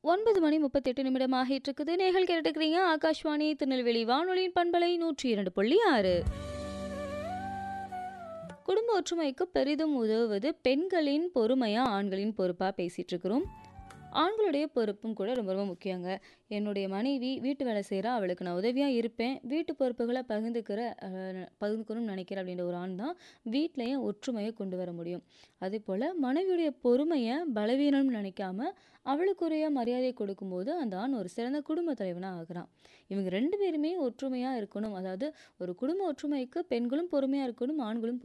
ஒன்பது மணி முப்பத்தெட்டு நிமிடம் ஆகிட்டு இருக்குது நேர்கள் கேட்டுக்கிறீங்க ஆகாஷ்வாணி திருநெல்வேலி வானொலியின் பண்பலை நூற்றி இரண்டு புள்ளி ஆறு குடும்ப ஒற்றுமைக்கு பெரிதும் உதவுவது பெண்களின் பொறுமையா ஆண்களின் பொறுப்பா பேசிட்டு இருக்கிறோம் ஆண்களுடைய பொறுப்பும் கூட ரொம்ப ரொம்ப முக்கியங்க என்னுடைய மனைவி வீட்டு வேலை செய்கிறா அவளுக்கு நான் உதவியாக இருப்பேன் வீட்டு பொறுப்புகளை பகிர்ந்துக்கிற அஹ், பகிர்ந்துக்கணும்னு நினைக்கிறேன் அப்படின்ற ஒரு ஆண் தான் வீட்லேயும் ஒற்றுமையை கொண்டு வர முடியும் அதே போல் மனைவியுடைய பொறுமையை பலவீனம்னு நினைக்காம அவளுக்குரிய மரியாதை கொடுக்கும்போது அந்த ஆண் ஒரு சிறந்த குடும்ப தலைவனாக ஆகிறான் இவங்க ரெண்டு பேருமே ஒற்றுமையாக இருக்கணும் அதாவது ஒரு குடும்ப ஒற்றுமைக்கு பெண்களும் பொறுமையாக இருக்கணும் ஆண்களும்